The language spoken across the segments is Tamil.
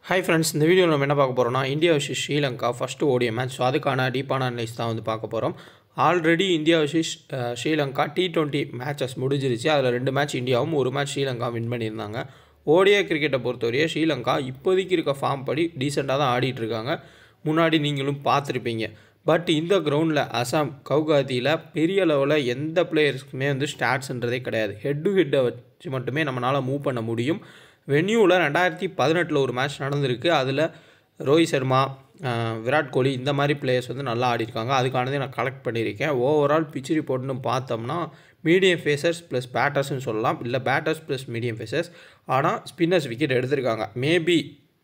ஹாய் ஃப்ரெண்ட்ஸ் இந்த வீடியோவில் நம்ம என்ன பார்க்க போகிறோம்னா India vs Sri Lanka first ODI match so அதுக்கான டீப்பான அனலைஸ் தான் வந்து பார்க்க போகிறோம் already India vs ah, Sri Lanka T twenty matches முடிஞ்சிருச்சு அதில் ரெண்டு மேட்ச் இந்தியாவும் ஒரு மேட்ச் ஸ்ரீலங்கா வின் பண்ணியிருந்தாங்க ஓடிய கிரிக்கெட்டை பொறுத்தவரையே ஸ்ரீலங்கா இப்போதைக்கு இருக்க ஃபார்ம் படி டீசெண்டாக தான் ஆடிட்டு இருக்காங்க முன்னாடி நீங்களும் பார்த்துருப்பீங்க பட் இந்த கிரவுண்டில் அசாம் கவுகாத்தியில் பெரிய லெவலில் எந்த பிளேயர்ஸ்க்குமே வந்து ஸ்டாட்ஸ்ன்றதே கிடையாது ஹெட் டு ஹெட்டை வச்சு மட்டுமே நம்மளால் மூவ் பண்ண முடியும் வென்யூவில் ரெண்டாயிரத்தி பதினெட்டில் ஒரு மேட்ச் நடந்திருக்கு அதில் ரோஹித் சர்மா அஹ், விராட் கோலி இந்த மாதிரி பிளேயர்ஸ் வந்து நல்லா ஆடிருக்காங்க அதுக்கானதே நான் கலெக்ட் பண்ணியிருக்கேன் ஓவரால் பிச் ரிப்போர்ட்னு பார்த்தோம்னா மீடியம் ஃபேஸர்ஸ் ப்ளஸ் பேட்டர்ஸ்னு சொல்லலாம் இல்லை பேட்டர்ஸ் ப்ளஸ் மீடியம் ஃபேஸர்ஸ் ஆனால் ஸ்பின்னர்ஸ் விக்கெட் எடுத்திருக்காங்க மேபி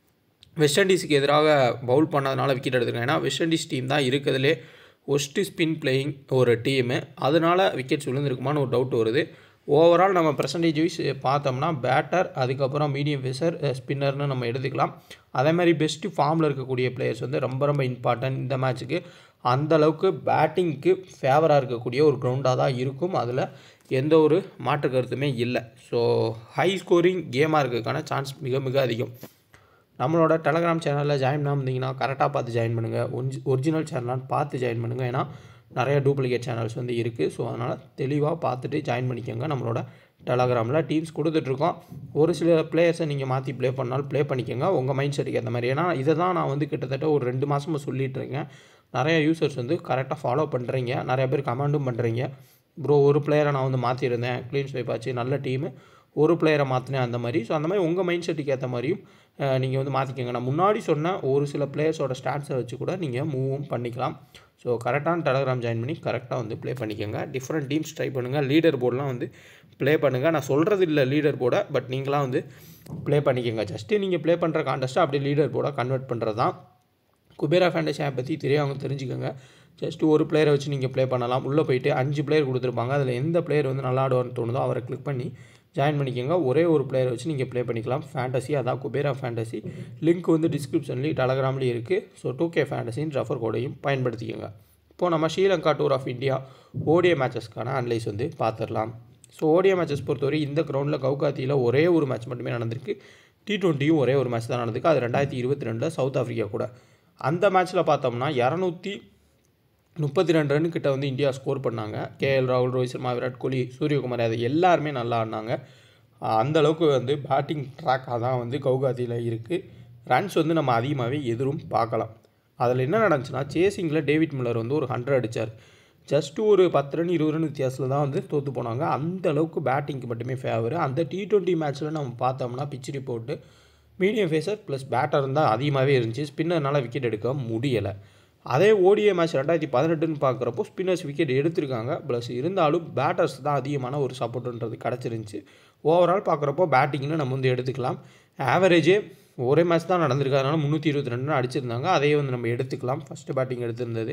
வெஸ்ட் இண்டீஸுக்கு எதிராக பவுல் பண்ணதுனால விக்கெட் எடுத்திருக்காங்க ஏன்னா வெஸ்ட் இண்டீஸ் டீம் தான் இருக்கிறதுலே ஒஸ்ட்டு ஸ்பின் பிளேயிங் ஒரு டீமு அதனால விக்கெட்ஸ் விழுந்திருக்குமான்னு ஒரு டவுட் வருது ஓவரால் நம்ம பர்சன்டேஜ் வைஸ் பார்த்தோம்னா பேட்டர் அதுக்கப்புறம் மீடியம் ஃபேஸர் ஸ்பின்னர்னு நம்ம எடுத்துக்கலாம் அதே மாதிரி பெஸ்ட்டு ஃபார்மில் இருக்கக்கூடிய பிளேயர்ஸ் வந்து ரொம்ப ரொம்ப இம்பார்ட்டன்ட் இந்த மேட்ச்சுக்கு அந்த அளவுக்கு பேட்டிங்க்கு ஃபேவராக இருக்கக்கூடிய ஒரு கிரவுண்டாக தான் இருக்கும் அதில் எந்த ஒரு மாற்று கருத்துமே இல்லை ஸோ ஹை ஸ்கோரிங் கேமாக இருக்கிறதுக்கான சான்ஸ் மிக மிக அதிகம் நம்மளோட டெலகிராம் சேனலில் ஜாயின் பண்ணாமந்தீங்கன்னா கரெக்டாக பார்த்து ஜாயின் பண்ணுங்கள் ஒரிஜி ஒரிஜினல் சேனலான்னு பார்த்து ஜாயின் பண்ணுங்கள் ஏன்னா நிறைய டூப்ளிகேட் சேனல்ஸ் வந்து இருக்குது ஸோ அதனால் தெளிவாக பார்த்துட்டு ஜாயின் பண்ணிக்கோங்க நம்மளோட டெலகிராமில் டீம்ஸ் கொடுத்துட்ருக்கோம் ஒரு சில பிளேயர்ஸை நீங்கள் மாற்றி ப்ளே பண்ணாலும் ப்ளே பண்ணிக்கோங்க உங்கள் மைண்ட் செட்டுக்கு ஏற்ற மாதிரி ஏன்னா இதை தான் நான் வந்து கிட்டத்தட்ட ஒரு ரெண்டு மாதமாக சொல்லிட்டு இருக்கேன் நிறைய யூசர்ஸ் வந்து கரெக்டாக ஃபாலோ பண்ணுறீங்க நிறைய பேர் கமெண்டும் பண்ணுறீங்க ப்ரோ ஒரு பிளேயரை நான் வந்து மாற்றிருந்தேன் க்ளீன் ஸ்வைப் ஆச்சு நல்ல டீமு ஒரு பிளேயரை மாற்றினேன் அந்த மாதிரி ஸோ அந்த மாதிரி உங்கள் மைண்ட் செட்டுக்கு ஏற்ற மாதிரியும் நீங்கள் வந்து மாற்றிக்கோங்க நான் முன்னாடி சொன்ன ஒரு சில பிளேயர்ஸோட ஸ்டாட்ஸை வச்சு கூட நீங்கள் மூவும் பண்ணிக்கலாம் ஸோ கரெக்டான டெலகிராம் ஜாயின் பண்ணி கரெக்டாக வந்து ப்ளே பண்ணிக்கோங்க டிஃப்ரெண்ட் டீம்ஸ் ட்ரை பண்ணுங்கள் லீடர் போர்டெலாம் வந்து ப்ளே பண்ணுங்கள் நான் சொல்கிறது இல்லை லீடர் போர்டை பட் நீங்களாம் வந்து ப்ளே பண்ணிக்கோங்க ஜஸ்ட்டு நீங்கள் ப்ளே பண்ணுற கான்டெஸ்ட்டை அப்படியே லீடர் போர்டாக கன்வெர்ட் பண்ணுறது தான் குபேரா ஃபேண்டசி ஆப் பற்றி தெரியாதவங்க தெரிஞ்சுக்கோங்க ஜஸ்ட் ஒரு பிளேயரை வச்சு நீங்கள் ப்ளே பண்ணலாம் உள்ளே போயிட்டு அஞ்சு பிளேயர் கொடுத்துருப்பாங்க அதில் எந்த பிளேயர் வந்து நல்லா ஆடுவார்னு தோணுதோ அவரை கிளிக் பண்ணி ஜாயின் பண்ணிக்கோங்க ஒரே ஒரு பிளேயரை வச்சு நீங்கள் ப்ளே பண்ணிக்கலாம் ஃபேண்டசி அதான் குபேரா ஃபேண்டசி லிங்க் வந்து டிஸ்கிரிப்ஷன்லேயும் டெலகிராம்லேயும் இருக்குது ஸோ டூ கே ஃபேண்டசின்னு ரெஃபர் கோடையும் பயன்படுத்திக்கோங்க இப்போது நம்ம ஸ்ரீலங்கா டூர் ஆஃப் இந்தியா ஓடிய மேட்சஸ்க்கான அனலைஸ் வந்து பார்த்துடலாம் ஸோ ஓடிய மேட்சஸ் பொறுத்தவரை இந்த கிரவுண்டில் கவுகாத்தியில் ஒரே ஒரு மேட்ச் மட்டுமே நடந்திருக்கு டி டுவெண்ட்டியும் ஒரே ஒரு மேட்ச் தான் நடந்திருக்கு அது ரெண்டாயிரத்தி இருபத்தி ரெண்டில் சவுத் ஆஃப்ரிக்கா கூட அந்த மேட்ச்சில் பார்த்தோம்னா இரநூத்தி முப்பத்தி ரெண்டு ரன் கிட்ட வந்து இந்தியா ஸ்கோர் பண்ணாங்க கேஎல் ராகுல் ரோஹித் சர்மா விராட் கோலி சூரியகுமார் யாதவ் எல்லாருமே நல்லா ஆடினாங்க அந்த அளவுக்கு வந்து பேட்டிங் ட்ராக்காக தான் வந்து கவுகாத்தியில் இருக்குது ரன்ஸ் வந்து நம்ம அதிகமாகவே எதிரும் பார்க்கலாம் அதில் என்ன நடந்துச்சுன்னா சேசிங்கில் டேவிட் மில்லர் வந்து ஒரு ஹண்ட்ரட் அடித்தார் ஜஸ்ட் ஒரு பத்து ரன் இருபது ரன் வித்தியாசத்தில் தான் வந்து தோற்று போனாங்க அந்த அளவுக்கு பேட்டிங்க்கு மட்டுமே ஃபேவர் அந்த டி டுவெண்ட்டி மேட்ச்சில் நம்ம பார்த்தோம்னா pitch report medium pacer plus batter தான் அதிகமாகவே இருந்துச்சு ஸ்பின்னர்னால விக்கெட் எடுக்க முடியலை அதே ஓடிஏ மேட்ச் ரெண்டாயிரத்தி பதினெட்டுன்னு பார்க்குறப்போ ஸ்பின்னர்ஸ் விக்கெட் எடுத்திருக்காங்க ப்ளஸ் இருந்தாலும் பேட்டர்ஸ் தான் அதிகமான ஒரு சப்போர்ட்டுன்றது கிடச்சிருந்துச்சு ஓவரால் பார்க்குறப்போ பேட்டிங்னு நம்ம வந்து எடுத்துக்கலாம் ஆவரேஜே ஒரே மேட்ச் தான் நடந்திருக்கு அதனால் முந்நூற்றி இருபத்தி ரெண்டு ரன் அடிச்சிருந்தாங்க அதையே வந்து நம்ம எடுத்துக்கலாம் ஃபஸ்ட்டு பேட்டிங் எடுத்திருந்தது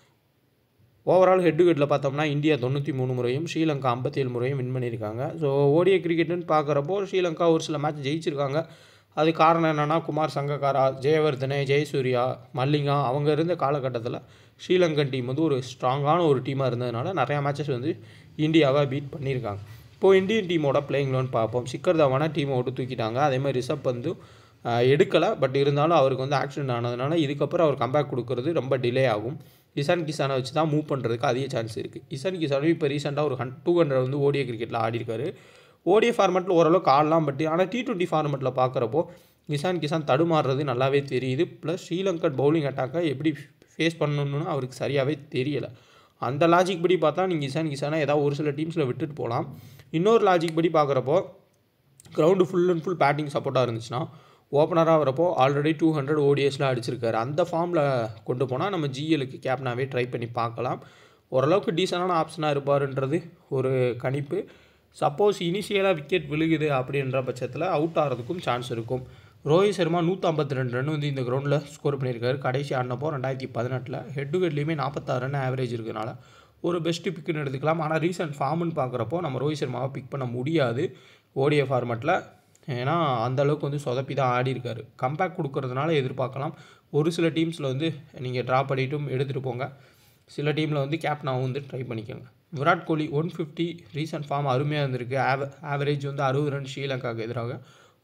ஓவரால் ஹெட் டு ஹெட்டில் பார்த்தோம்னா இந்தியா தொண்ணூற்றி மூணு முறையும் ஸ்ரீலங்கா ஐம்பத்தேழு முறையும் வின் பண்ணியிருக்காங்க ஸோ ஓடிய கிரிக்கெட்டுன்னு பார்க்குறப்போ ஸ்ரீலங்கா ஒரு சில மேட்ச் ஜெயிச்சிருக்காங்க அது காரணம் என்னென்னா குமார் சங்கக்காரா ஜெயவர்தனே ஜெயசூர்யா மல்லிங்கா அவங்க இருந்த காலகட்டத்தில் ஸ்ரீலங்கன் டீம் வந்து ஒரு ஸ்ட்ராங்கான ஒரு டீமாக இருந்ததுனால நிறையா மேட்சஸ் வந்து இந்தியாவை பீட் பண்ணியிருக்காங்க இப்போது இந்தியன் டீமோட பிளேயிங் லோன் பார்ப்போம் சிக்கர் தவானா டீமை விட்டு தூக்கிட்டாங்க அதே மாதிரி ரிஷப் வந்து எடுக்கலை பட் இருந்தாலும் அவருக்கு வந்து ஆக்சிடென்ட் ஆனதுனால இதுக்கப்புறம் அவர் கம்பேக் கொடுக்கறது ரொம்ப டிலே ஆகும் இசான் கிசானை வச்சு தான் மூவ் பண்ணுறதுக்கு அதிக சான்ஸ் இருக்குது இசான் கிசானும் இப்போ ரீசெண்டாக ஒரு ஹன் டூ ஹண்ட்ரட் வந்து ஓடிய கிரிக்கெட்டில் ஆடிருக்காரு ஓடிய ஃபார்மெட்டில் ஓரளவுக்கு ஆடலாம் பட் ஆனால் டி டுவெண்ட்டி ஃபார்மெட்டில் பார்க்குறப்போ கிசான் கிசான் தடுமாறுறது நல்லாவே தெரியுது ப்ளஸ் ஸ்ரீலங்கன் பவுலிங் அட்டாக்கை எப்படி ஃபேஸ் பண்ணணும்னு அவருக்கு சரியாகவே தெரியலை அந்த லாஜிக் படி பார்த்தா நீங்கள் கிசான் கிசானை ஏதாவது ஒரு சில டீம்ஸில் விட்டுட்டு போகலாம் இன்னொரு லாஜிக் படி பார்க்குறப்போ ground full and full batting சப்போர்ட்டாக இருந்துச்சுன்னா ஓப்பனராக வரப்போ ஆல்ரெடி டூ ஹண்ட்ரட் ஓடிஎஸில் அடிச்சிருக்காரு அந்த ஃபார்மில் கொண்டு போனால் நம்ம ஜிஎலுக்கு கேப்டனாகவே ட்ரை பண்ணி பார்க்கலாம் ஓரளவுக்கு டீசனான ஆப்ஷனாக இருப்பாருன்றது ஒரு கணிப்பு சப்போஸ் இனிஷியலாக விக்கெட் விழுகுது அப்படின்ற பட்சத்தில் அவுட் ஆகிறதுக்கும் சான்ஸ் இருக்கும் ரோஹித் சர்மா நூற்றம்பத்தி ரெண்டு ரன் வந்து இந்த கிரவுண்டில் ஸ்கோர் பண்ணியிருக்காரு கடைசி ஆடினப்போ ரெண்டாயிரத்தி பதினெட்டில் ஹெட் டு ஹெட்லேயுமே நாற்பத்தாறு ரன் ஆவரேஜ் இருக்கனால ஒரு பெஸ்ட்டு பிக்குன்னு எடுத்துக்கலாம் ஆனால் ரீசன்ட் ஃபார்ம்னு பார்க்குறப்போ நம்ம ரோஹித் சர்மாவை பிக் பண்ண முடியாது ஓடிய ஃபார்மெட்டில் ஏன்னா அந்த அளவுக்கு வந்து சொதப்பி தான் ஆடி இருக்காரு கம்பேக் கொடுக்கறதுனால எதிர்பார்க்கலாம் ஒரு சில டீம்ஸில் வந்து நீங்கள் ட்ரா பண்ணிட்டும் எடுத்துகிட்டு போங்க சில டீமில் வந்து கேப்டனாகவும் வந்து ட்ரை பண்ணிக்கோங்க Virat Kohli one fifty recent form அருமையாக இருந்திருக்கு ஆவ ஆவரேஜ் வந்து அறுபது ரன் ஸ்ரீலங்காவுக்கு எதிராக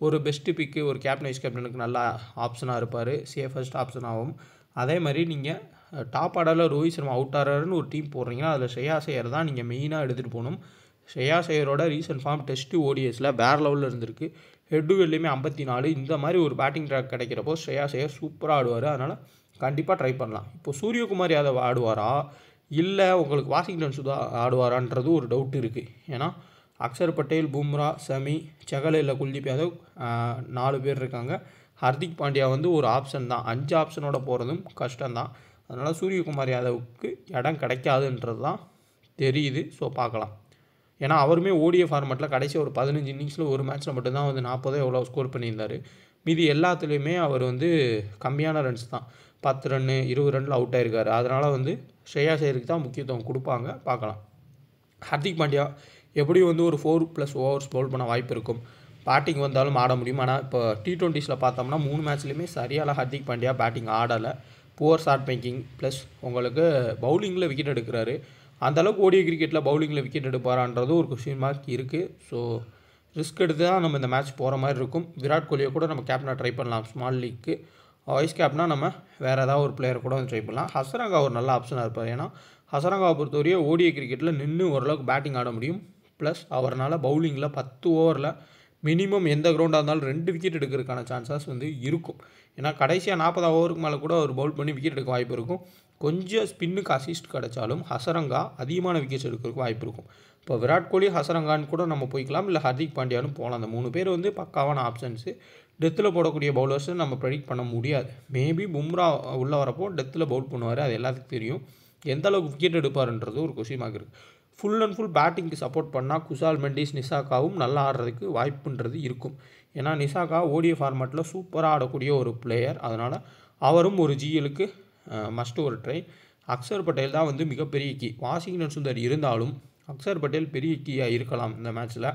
ஒரு பெஸ்ட்டு பிக்கு ஒரு கேப்டன் வைஸ் கேப்டனுக்கு நல்ல ஆப்ஷனாக இருப்பார் சேஃபஸ்ட் ஆப்ஷனாகவும் அதே மாதிரி நீங்கள் டாப் ஆர்டரில் ரோஹித் சர்மா அவுட் ஆர்டர்னு ஒரு டீம் போடுறீங்கன்னா அதில் ஸ்ரேயா ஐயர் தான் நீங்கள் மெயினாக எடுத்துகிட்டு போகணும் ஸ்ரேயா ஐயரோட ரீசன்ட் ஃபார்ம் டெஸ்ட்டு ஓடிஎஸில் வேறு லெவலில் இருந்திருக்கு ஹெட்டு வெளியுமே ஐம்பத்தி நாலு இந்த மாதிரி ஒரு பேட்டிங் ட்ராக் கிடைக்கிறப்போ ஸ்ரேயா ஐயர் சூப்பராக ஆடுவார் அதனால் கண்டிப்பாக ட்ரை பண்ணலாம் இப்போ சூரியகுமார் யாதவ் ஆடுவாரா இல்லை உங்களுக்கு வாஷிங்டன் சுதா ஆடுவாரான்றது ஒரு டவுட் இருக்குது ஏன்னா அக்ஷர் பட்டேல் பும்ரா சமி செகல் இல்லை குல்தீப் யாதவ் ஆஹ், நாலு பேர் இருக்காங்க ஹர்திக் பாண்டியா வந்து ஒரு ஆப்ஷன் தான் அஞ்சு ஆப்ஷனோட போகிறதும் கஷ்டம்தான் அதனால் சூரியகுமார் யாதவுக்கு இடம் கிடைக்காதுன்றது தான் தெரியுது ஸோ பார்க்கலாம் ஏன்னா அவருமே ஓடிய ஃபார்மேட்டில் கடைசி ஒரு பதினஞ்சு இன்னிங்ஸில் ஒரு மேட்ச்சில் மட்டும்தான் வந்து நாற்பதோ எவ்வளோ ஸ்கோர் பண்ணியிருந்தார் மீதி எல்லாத்துலேயுமே அவர் வந்து கம்மியான ரன்ஸ் தான் பத்து ரன்னு இருபது ரன்னில் அவுட் ஆயிருக்காரு அதனால் வந்து ஸ்ரேயா சேருக்கு தான் முக்கியத்துவம் கொடுப்பாங்க பார்க்கலாம் ஹர்திக் பாண்டியா எப்படியும் வந்து ஒரு ஃபோர் ப்ளஸ் ஓவர்ஸ் பவுல் பண்ண வாய்ப்பு இருக்கும் பேட்டிங் வந்தாலும் ஆட முடியும் ஆனால் இப்போ டி டுவெண்ட்டிஸில் பார்த்தோம்னா மூணு மேட்ச்லையுமே சரியான ஹர்திக் பாண்டியா பேட்டிங் ஆடலை புவர் ஷாட் மேக்கிங் ப்ளஸ் உங்களுக்கு பவுலிங்கில் விக்கெட் எடுக்கிறாரு அந்த அளவுக்கு ஓடிய கிரிக்கெட்டில் பவுலிங்கில் விக்கெட் எடுப்பாரான்றது ஒரு கொஸ்டின் மார்க் இருக்குது ஸோ ரிஸ்க் எடுத்து தான் நம்ம இந்த மேட்ச் போகிற மாதிரி இருக்கும் விராட் கோலியை கூட நம்ம கேப்டனாக ட்ரை பண்ணலாம் ஸ்மால் லீக்கு வைஸ் கேப்னா நம்ம வேறு ஏதாவது ஒரு பிளேயர் கூட வந்து ட்ரை பண்ணலாம் ஹசரங்கா ஒரு நல்ல ஆப்ஷனாக இருப்பார் ஏன்னா ஹசரங்காவை பொறுத்தவரையே ஓடிய கிரிக்கெட்டில் நின்று ஓரளவுக்கு பேட்டிங் ஆட முடியும் ப்ளஸ் அவரால் பவுலிங்கில் பத்து ஓவரில் மினிமம் எந்த கிரவுண்டாக இருந்தாலும் ரெண்டு விக்கெட் எடுக்கிறதுக்கான சான்சஸ் வந்து இருக்கும் ஏன்னா கடைசியாக நாற்பது ஓவருக்கு மேலே கூட அவர் பவுல் பண்ணி விக்கெட் எடுக்க வாய்ப்பு இருக்கும் கொஞ்சம் ஸ்பின்னுக்கு அசிஸ்ட் கிடைச்சாலும் ஹசரங்கா அதிகமான விக்கெட்ஸ் எடுக்கிறதுக்கு வாய்ப்பு இருக்கும் இப்போ விராட் கோலி ஹசரங்கான்னு கூட நம்ம போய்க்கலாம் இல்லை ஹர்திக் பாண்டியான்னு போகலாம் அந்த மூணு பேர் வந்து பக்காவான ஆப்ஷன்ஸு டெத்தில் போடக்கூடிய பவுலர்ஸை நம்ம ப்ரெடிக்ட் பண்ண முடியாது மேபி பும்ரா உள்ளே வரப்போ டெத்தில் பவுல் பண்ணுவார் அது எல்லாத்துக்கும் தெரியும் எந்த அளவுக்கு விக்கெட் எடுப்பாருன்றது ஒரு கொஸ்டின் மார்க் இருக்குது ஃபுல் அண்ட் ஃபுல் பேட்டிங்க்கு சப்போர்ட் பண்ணால் குசால் மெண்டிஸ் நிசாக்காவும் நல்லா ஆடுறதுக்கு வாய்ப்புன்றது இருக்கும் ஏன்னா நிசாக்கா ஓடிய ஃபார்மேட்டில் சூப்பராக ஆடக்கூடிய ஒரு பிளேயர் அதனால் அவரும் ஒரு ஜிஎலுக்கு மஸ்ட் ஒரு ட்ரை அக்ஷர் பட்டேல் தான் வந்து மிகப்பெரிய கீ வாஷிங்டன் சுந்தர் இருந்தாலும் அக்ஷர் பட்டேல் பெரிய கீயாக இருக்கலாம் இந்த மேட்ச்சில்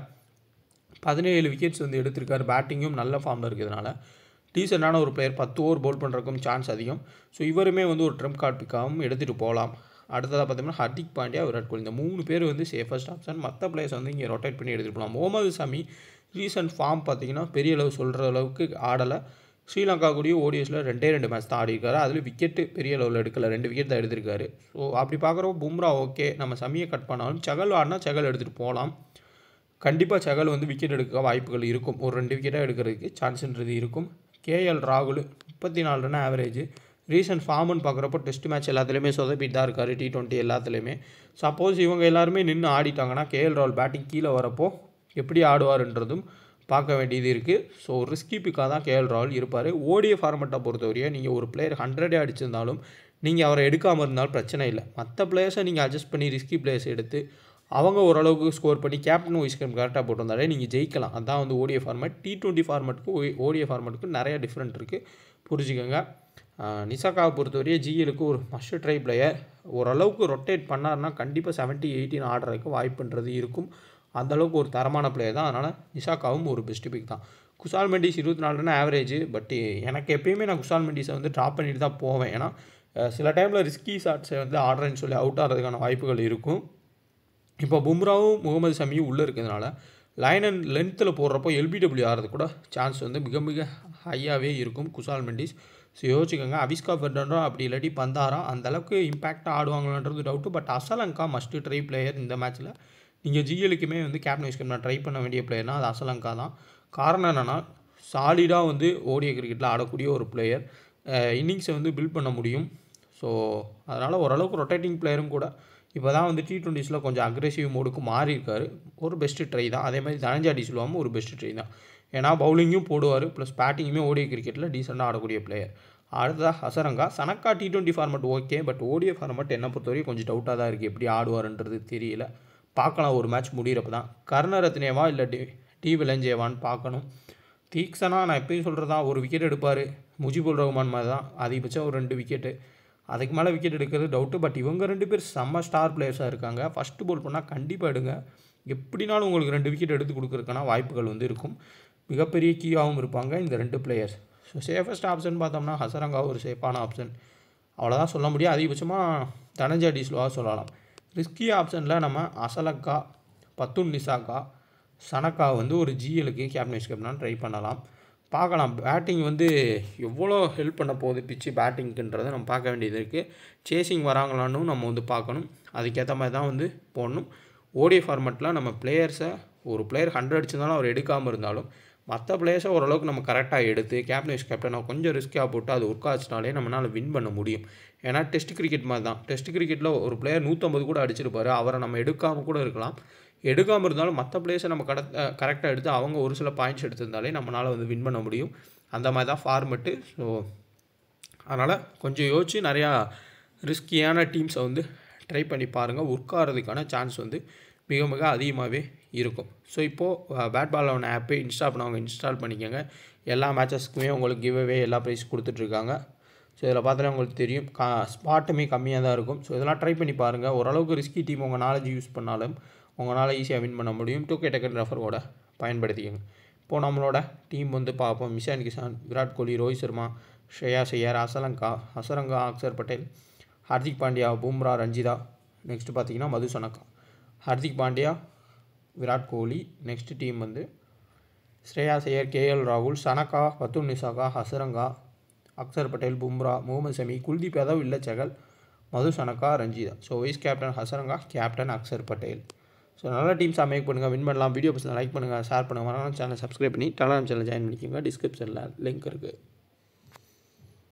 பதினேழு விக்கெட்ஸ் வந்து எடுத்திருக்காரு பேட்டிங்கும் நல்ல ஃபார்மில் இருக்கிறதுனால டீசெண்டான ஒரு பிளேயர் பத்து ஓவர் பவுல் பண்ணுறதுக்கும் சான்ஸ் அதிகம் ஸோ இவருமே வந்து ஒரு ட்ரம்ப் கார்ட் பிக்காகவும் எடுத்துகிட்டு போகலாம் அடுத்ததாக பார்த்தோம்னா ஹர்திக் பாண்டியா விராட் கோலி இந்த மூணு பேர் வந்து சேஃபஸ்ட் ஆப்ஷன் மற்ற பிளேயர்ஸ் வந்து இங்கே ரொட்டேட் பண்ணி எடுத்துகிட்டு போகலாம் முகமது சமி ரீசன்ட் ஃபார்ம் பார்த்தீங்கன்னா பெரிய அளவு சொல்கிற அளவுக்கு ஆடலை ஸ்ரீலங்கா கூடிய ஓடிஎஸில் ரெண்டே ரெண்டு மேட்ச் தான் ஆடிருக்காரு அதில் விக்கெட்டு பெரிய லெவலில் எடுக்கல ரெண்டு விக்கெட் தான் எடுத்திருக்காரு ஸோ அப்படி பார்க்குறப்போ பும்ரா ஓகே நம்ம சமியை கட் பண்ணாலும் செகல் ஆடினா செகல் எடுத்துகிட்டு போகலாம் கண்டிப்பாக செகல் வந்து விக்கெட் எடுக்க வாய்ப்புகள் இருக்கும் ஒரு ரெண்டு விக்கெட்டாக எடுக்கிறதுக்கு சான்ஸ்ன்றது இருக்கும் கேஎல் ராகுல் முப்பத்தி நாலு ரன் ஆவரேஜ் ரீசன்ட் ஃபார்ம்னு பார்க்குறப்போ டெஸ்ட் மேட்ச் எல்லாத்துலேயுமே சொதப்பிட்டு தான் இருக்காரு டி டுவெண்ட்டி எல்லாத்துலேயுமே சப்போஸ் இவங்க எல்லாருமே நின்று ஆடிட்டாங்கன்னா கேஎல் ராகுல் பேட்டிங் கீழே வரப்போ எப்படி ஆடுவார்ன்றதும் பார்க்க வேண்டியது இருக்குது ஸோ ரிஸ்கி பிக்காக தான் கேஎல் ராகுல் இருப்பார் ஓடிய ஃபார்மெட்டை பொறுத்தவரையே நீங்கள் ஒரு பிளேயர் ஹண்ட்ரடே அடிச்சிருந்தாலும் நீங்கள் அவரை எடுக்காமல் இருந்தாலும் பிரச்சனை இல்லை மற்ற பிளேயர்ஸை நீங்கள் அட்ஜஸ்ட் பண்ணி ரிஸ்கி பிளேயர்ஸ் எடுத்து அவங்க ஓரளவுக்கு ஸ்கோர் பண்ணி கேப்டன் வைஸ் கேப்டன் கரெக்டாக போட்டிருந்தாலே நீங்கள் ஜெயிக்கலாம் அதான் வந்து ஓடிய ஃபார்மேட் டி டுவெண்ட்டி ஃபார்மேட்டுக்கு ஓடிய ஃபார்மேட்டுக்கு நிறைய டிஃப்ரெண்ட் இருக்குது புரிஞ்சுக்கோங்க ஆஹ் நிசாக்காவை பொறுத்தவரையே ஜிஎலுக்கு ஒரு மஸ்ட் ட்ரை பிளேயர் ஓரளவுக்கு ரொட்டேட் பண்ணார்னா கண்டிப்பாக செவன்ட்டி எயிட்டின் ஆடுறதுக்கு வாய்ப்புன்றது இருக்கும் அந்த அளவுக்கு ஒரு தரமான பிளேயர் தான் அதனால் நிசாக்காவும் ஒரு பெஸ்ட் பிக் தான் குசால் மெண்டிஸ் இருபத்தி நாலு ரன் ஆவரேஜ் பட் எனக்கு எப்பயுமே நான் குசால் மெண்டிஸை வந்து ட்ராப் பண்ணிட்டு தான் போவேன் ஏன்னா அஹ் சில டைமில் ரிஸ்கி ஷாட்ஸை வந்து ஆடுறேன்னு சொல்லி அவுட் ஆகிறதுக்கான வாய்ப்புகள் இருக்கும் இப்போ பும்ராவும் முகமது சமியும் உள்ளே இருக்கிறதுனால லைன் அண்ட் லென்த்தில் போடுறப்போ எல்பிடபிள்யூ ஆகிறது கூட சான்ஸ் வந்து மிக மிக ஹையாகவே இருக்கும் குசால் மெண்டிஸ் ஸோ யோசிச்சுக்கோங்க அவிஸ்கா ஃபெர்னாண்டோ அப்படி இல்லாட்டி பந்தாரா அந்த அளவுக்கு இம்பாக்டாக ஆடுவாங்களான்றது doubt but Asalanka must try player இந்த மேட்ச்சில் நீங்கள் ஜிஎலுக்குமே வந்து கேப்டன் வைஸ் கேப்டன் ட்ரை பண்ண வேண்டிய பிளேயர்னா அது அசலங்கா தான் காரணம் என்னென்னா சாலிடாக வந்து ஓடிய கிரிக்கெட்டில் ஆடக்கூடிய ஒரு பிளேயர் இன்னிங்ஸை வந்து பில்ட் பண்ண முடியும் ஸோ அதனால் ஓரளவுக்கு ரொட்டேட்டிங் பிளேயரும் கூட இப்போ தான் வந்து டி டுவெண்ட்டிஸில் கொஞ்சம் அக்ரெசிவ் மோடுக்கு மாறி இருக்காரு ஒரு பெஸ்ட்டு ட்ரை தான் அதே மாதிரி தனஞ்சாடி சொல்லுவாமல் ஒரு பெஸ்ட்டு ட்ரை தான் ஏன்னா பவுலிங்கும் போடுவார் ப்ளஸ் பேட்டிங்குமே ஓடிய கிரிக்கெட்டில் டீசெண்டாக ஆடக்கூடிய பிளேயர் அடுத்ததாக Hasaranga Shanaka T twenty format okay but ODI format என்னை பொறுத்தவரைக்கும் கொஞ்சம் டவுட்டாக தான் இருக்குது எப்படி ஆடுவார்ன்றது தெரியல பார்க்கலாம் ஒரு மேட்ச் முடிகிறப்ப தான் கர்ணரத்னேவா இல்லை டி டி விலஞ்சேவான்னு பார்க்கணும் தீக்ஷனா நான் எப்பயும் சொல்கிறதா ஒரு விக்கெட் எடுப்பார் முஜிபுல் ரஹ்மான் மாதிரி தான் அதிகபட்சம் ஒரு ரெண்டு விக்கெட்டு அதுக்கு மேலே விக்கெட் எடுக்கிறது டவுட்டு பட் இவங்க ரெண்டு பேர் செம்ம ஸ்டார் பிளேயர்ஸாக இருக்காங்க ஃபஸ்ட்டு போல் பண்ணால் கண்டிப்பாக எடுங்க எப்படினாலும் உங்களுக்கு ரெண்டு விக்கெட் எடுத்து கொடுக்குறதுக்கான வாய்ப்புகள் வந்து இருக்கும் மிகப்பெரிய கீயாகவும் இருப்பாங்க இந்த ரெண்டு பிளேயர்ஸ் ஸோ சேஃபஸ்ட் ஆப்ஷன் பார்த்தோம்னா ஹசரங்கா ஒரு சேஃபான ஆப்ஷன் அவ்வளோதான் சொல்ல முடியும் அதிகபட்சமாக தனஞ்சா டிஸ்லோவாக சொல்லலாம் ரிஸ்கி ஆப்ஷனில் நம்ம அசலக்கா பத்துன் நிசாக்கா சனக்கா வந்து ஒரு ஜிஎலுக்கு கேப்டன் வைஸ் கேப்டனாக ட்ரை பண்ணலாம் பார்க்கலாம் பேட்டிங் வந்து எவ்வளோ ஹெல்ப் பண்ண போகுது பிச்சு பேட்டிங்க்குன்றதை நம்ம பார்க்க வேண்டியது இருக்குது சேசிங் வராங்களான்னு நம்ம வந்து பார்க்கணும் அதுக்கேற்ற மாதிரி தான் வந்து போடணும் ஓடிஐ ஃபார்மெட்டில் நம்ம பிளேயர்ஸை ஒரு பிளேயர் ஹண்ட்ரட் அடிச்சிருந்தாலும் அவர் எடுக்காமல் இருந்தாலும் மற்ற பிளேயர்ஸை ஓரளவுக்கு நம்ம கரெக்டாக எடுத்து கேப்டன் வைஸ் கேப்டனாக கொஞ்சம் ரிஸ்க்காக போட்டு அது ஒர்க் ஆச்சுனாலே நம்மளால் வின் பண்ண முடியும் ஏன்னா டெஸ்ட் கிரிக்கெட் மாதிரி தான் டெஸ்ட் கிரிக்கெட்டில் ஒரு பிளேயர் நூற்றம்பது கூட அடிச்சிருப்பாரு அவரை நம்ம எடுக்காமல் கூட இருக்கலாம் எடுக்காமல் இருந்தாலும் மற்ற பிளேயர்ஸை நம்ம கட கரெக்டாக எடுத்து அவங்க ஒரு சில பாயிண்ட்ஸ் எடுத்திருந்தாலே நம்மளால் வந்து வின் பண்ண முடியும் அந்த மாதிரி தான் ஃபார்மெட்டு ஸோ அதனால் கொஞ்சம் யோசித்து நிறையா ரிஸ்கியான டீம்ஸை வந்து ட்ரை பண்ணி பாருங்கள் ஒர்க் ஆகிறதுக்கான சான்ஸ் வந்து மிக மிக அதிகமாகவே இருக்கும் ஸோ இப்போது பேட் பால் ஒன் ஆப்பை இன்ஸ்டால் பண்ணவங்க இன்ஸ்டால் பண்ணிக்கோங்க எல்லா மேட்சஸ்க்குமே உங்களுக்கு கிவ்அவே எல்லா ப்ரைஸ் கொடுத்துட்ருக்காங்க ஸோ இதில் பார்த்தாலே உங்களுக்கு தெரியும் கா ஸ்பாட்டுமே கம்மியாக தான் இருக்கும் ஸோ இதெல்லாம் ட்ரை பண்ணி பாருங்கள் ஓரளவுக்கு ரிஸ்கி டீம் உங்கள் நாலேஜ் யூஸ் பண்ணாலும் உங்களால் ஈஸியாக வின் பண்ண முடியும் டூ கே டெக்கன் ரெஃபரோட பயன்படுத்திக்கோங்க இப்போது நம்மளோட டீம் வந்து பார்ப்போம் மிஷான் கிஷான் விராட் கோலி ரோஹித் சர்மா ஸ்ரேயா ஐயர் அசலங்கா ஹசரங்கா அக்சர் பட்டேல் ஹார்திக் பாண்டியா பும்ரா ரஞ்சிதா நெக்ஸ்ட்டு பார்த்தீங்கன்னா மது சனக்கா ஹார்திக் பாண்டியா விராட் கோலி நெக்ஸ்ட் டீம் வந்து ஸ்ரேயா ஐயர் கேஎல் ராகுல் சனக்கா பத்துன் நிசாகா ஹசரங்கா அக்சர் பட்டேல் பும்ரா முகமது ஷமி குல்தீப் யாதவ் இல்லை Chahal Madhu Shanaka Rajitha so vice captain Hasaranga captain Axar Patel so நல்ல டீம்ஸாக மேக் பண்ணுங்கள் வின் பண்ணலாம் வீடியோ பசங்க லைக் பண்ணுங்கள் ஷேர் பண்ணுங்கள் மறக்காம சேனல் சப்ஸ்கிரைப் பண்ணி டெலாம் சேனல் ஜாயின் பண்ணிக்கோங்க டிஸ்கிரிப்ஷனில் லிங்க் இருக்குது